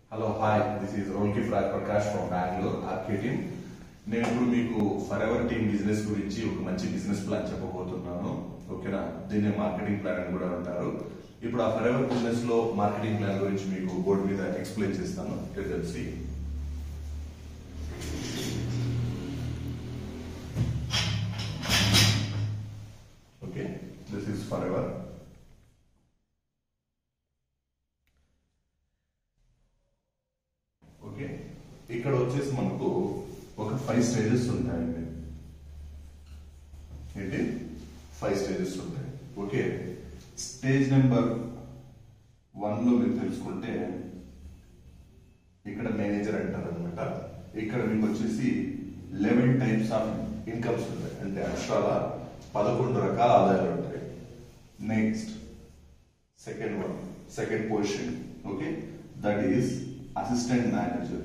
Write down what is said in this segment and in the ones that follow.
hello hi this is రోల్కి ఫ్రాజ్ Prakash from Bengaluru RK team నేను ఇప్పుడు మీకు ఫర్ ఎవర్ టీమ్ బిజినెస్ గురించి ఒక మంచి బిజినెస్ ప్లాన్ చెప్పబోతున్నాను ఓకేనా దీన్ని మార్కెటింగ్ ప్లాన్ అని కూడా అంటారు ఇప్పుడు ఆ ఫర్ ఎవర్ బిజినెస్ లో మార్కెటింగ్ ప్లాన్ గురించి మీకు బోర్డు మీద ఎక్స్ప్లెయిన్ చేస్తాను తెలిసి okay this is Forever okay ఇక్కడ వచ్చేసి మనకు ఒక ఫైవ్ స్టేజెస్ ఉంటాయండి ఏంటి ఫైవ్ స్టేజెస్ ఉంటాయి ఓకే స్టేజ్ నెంబర్ వన్ లో మీరు తెలుసుకుంటే ఇక్కడ మేనేజర్ అంటారు అనమాట ఇక్కడ మీకు వచ్చేసి లెవెన్ టైప్స్ ఆఫ్ ఇన్కమ్స్ ఉంటాయి అంటే అక్షరాల పదకొండు రకాల ఆదాయాలు ఉంటాయి next second one second position okay that is assistant manager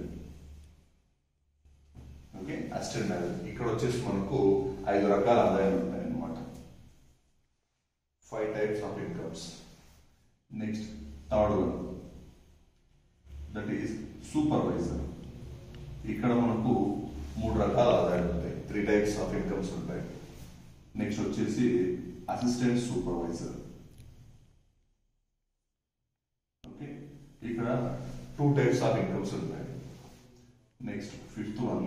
okay assistant manager ఇక్కడ వచ్చేసి మనకు ఐదు రకాల ఆదాయాలు ఉంటాయి అన్నమాట five types of incomes next third one that is supervisor ఇక్కడ మనకు మూడు రకాల ఆదాయాలు ఉంటాయి త్రీ టైప్స్ ఆఫ్ ఇన్కమ్స్ ఉంటాయి నెక్స్ట్ వచ్చేసి అసిస్టెంట్ సూపర్వైజర్ ఓకే ఇక్కడ టూ టైప్స్ ఆఫ్ ఇన్కమ్స్ ఉంటాయి next fifth one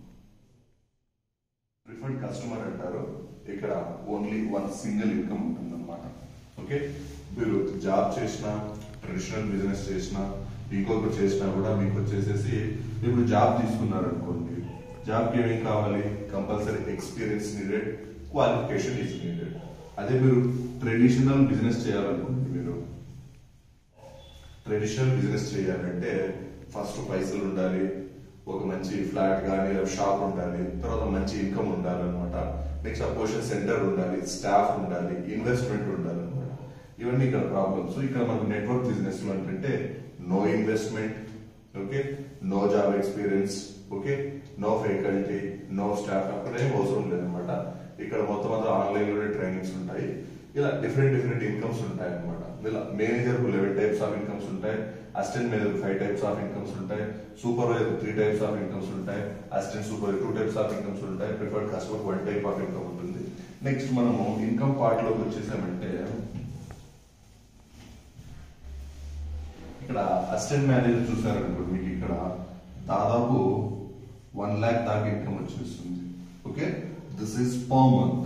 preferred customer అంటారు ఇక్కడ ఓన్లీ వన్ సింగిల్ ఇన్కమ్ ఉంటుంది అనమాట ఓకే మీరు జాబ్ చేసినా ట్రెడిషనల్ బిజినెస్ చేసినా ఇంకొకటి చేసినా కూడా మీకు వచ్చేసేసి ఇప్పుడు జాబ్ తీసుకున్నారు అనుకోండి జాబ్కి ఏమేం కావాలి compulsory experience needed qualification is needed అదే మీరు ట్రెడిషనల్ బిజినెస్ చేయాలనుకోండి మీరు ట్రెడిషనల్ బిజినెస్ చేయాలంటే ఫస్ట్ పైసలు ఉండాలి ఒక మంచి ఫ్లాట్ కానీ షాప్ ఉండాలి తర్వాత మంచి ఇన్కమ్ ఉండాలి అనమాట నెక్స్ట్ అపోజిషన్ సెంటర్ ఉండాలి స్టాఫ్ ఉండాలి ఇన్వెస్ట్మెంట్ ఉండాలి అనమాట ఇవన్నీ ఇక్కడ ప్రాబ్లమ్స్ ఇక్కడ మనకు నెట్వర్క్ బిజినెస్ లో ఏంటంటే no investment okay no job experience okay no faculty no staff అక్కడ ఏం అవసరం లేదనమాట ఇక్కడ మొత్తం అంతా ఆన్లైన్ లోనే ట్రైనింగ్స్ ఉంటాయి ఇలా డిఫరెంట్ డిఫరెంట్ ఇన్కమ్స్ ఉంటాయి అనమాట ఇలా మేనేజర్ కు లెవెన్ టైప్స్ ఆఫ్ ఇన్కమ్స్ ఉంటాయి assistant manager five types of incomes ఉంటాయి supervisor three types of incomes ఉంటాయి assistant supervisor two types of incomes ఉంటాయి preferred customer one type of income ఉంటుంది next మనము ఇన్కమ్ పార్ట్ లోకి వచ్చేసామంటే ఇక్కడ అసిస్టెంట్ మేనేజర్ చూసారనుకోండి మీకు ఇక్కడ దాదాపు వన్ ల్యాక్ దాకా ఇన్కమ్ వచ్చేస్తుంది okay this is per month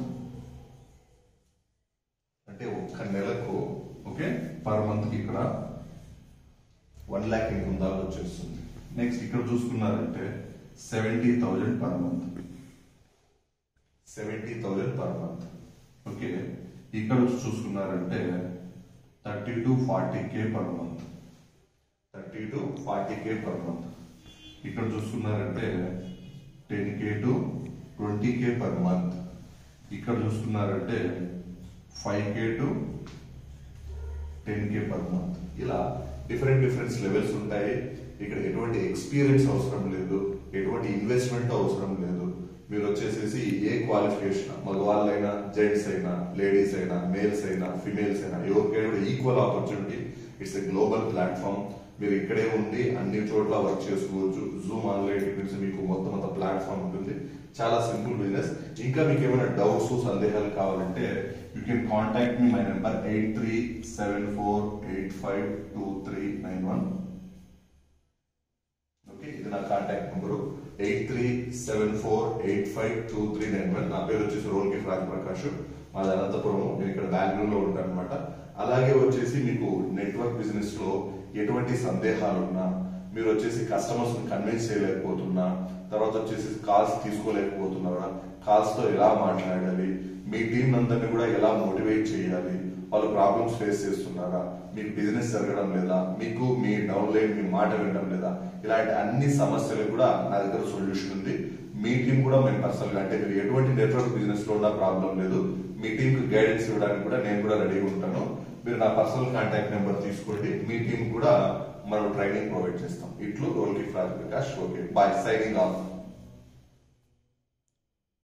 అంటే ఒక్క నెలకు ఓకే పర్ మంత్ కి ఇక్కడ వన్ ల్యాక్ ఇన్కమ్ దాకా వచ్చేస్తుంది నెక్స్ట్ ఇక్కడ చూసుకున్నారంటే seventy thousand per month seventy thousand per month okay ఇక్కడ వచ్చి చూసుకున్నారంటే thirty to forty K per month thirty to forty K per month ఇక్కడ చూసుకున్నారంటే ten K to twenty K per month ఇక్కడ చూసుకున్నారంటే five K to ten K per month ఇలా different different levels ఉంటాయి ఇక్కడ ఎటువంటి ఎక్స్పీరియన్స్ అవసరం లేదు ఎటువంటి ఇన్వెస్ట్మెంట్ అవసరం లేదు మీరు వచ్చేసేసి ఏ క్వాలిఫికేషన్ మగవాళ్ళైనా జెంట్స్ అయినా లేడీస్ అయినా మేల్స్ అయినా ఫిమేల్స్ అయినా ఎవరికైనా కూడా equal opportunity it's a global platform మీరు ఇక్కడే ఉండి అన్ని చోట్ల వర్క్ చేసుకోవచ్చు జూమ్ ఆన్లైన్ నుంచి మీకు మొత్తం అంత ప్లాట్ఫామ్ ఉంటుంది చాలా సింపుల్ బిజినెస్ ఇంకా మీకు ఏమైనా డౌట్స్ సందేహాలు కావాలంటే you can contact me my number eight three seven four eight five two three nine one okay ఇది నా contact number eight three seven four eight five two three nine one నా పేరు వచ్చేసి రోల్ కి రాజ్ ప్రకాష్ మాది అనంతపురం నేను ఇక్కడ బెంగళూరులో ఉంటాను అనమాట అలాగే వచ్చేసి మీకు నెట్వర్క్ బిజినెస్ లో ఎటువంటి సందేహాలు ఉన్నా మీరు వచ్చేసి కస్టమర్స్ కన్విన్స్ చేయలేకపోతున్నా తర్వాత వచ్చేసి కాల్స్ తీసుకోలేకపోతున్నారా కాల్స్ తో ఎలా మాట్లాడాలి మీ టీం అందరినీ కూడా ఎలా మోటివేట్ చేయాలి వాళ్ళు ప్రాబ్లమ్స్ ఫేస్ చేస్తున్నారా మీకు బిజినెస్ జరగడం లేదా మీకు మీ డౌన్ లైన్ మీ మాట వినడం లేదా ఇలాంటి అన్ని సమస్యలకు కూడా నా దగ్గర సొల్యూషన్ ఉంది మీ టీం కూడా మేము పర్సనల్ గా అంటే మీరు ఎటువంటి నెట్వర్క్ బిజినెస్ లో ఉన్న ప్రాబ్లం లేదు మీ టీం కి గైడెన్స్ ఇవ్వడానికి కూడా నేను కూడా రెడీగా ఉంటాను మీరు నా పర్సనల్ కాంటాక్ట్ నెంబర్ తీసుకోండి మీ టీం కూడా మనం ట్రైనింగ్ ప్రొవైడ్ చేస్తాం ఇట్లు రోల్ కి ఫ్రాజ్ Prakash okay bye signing of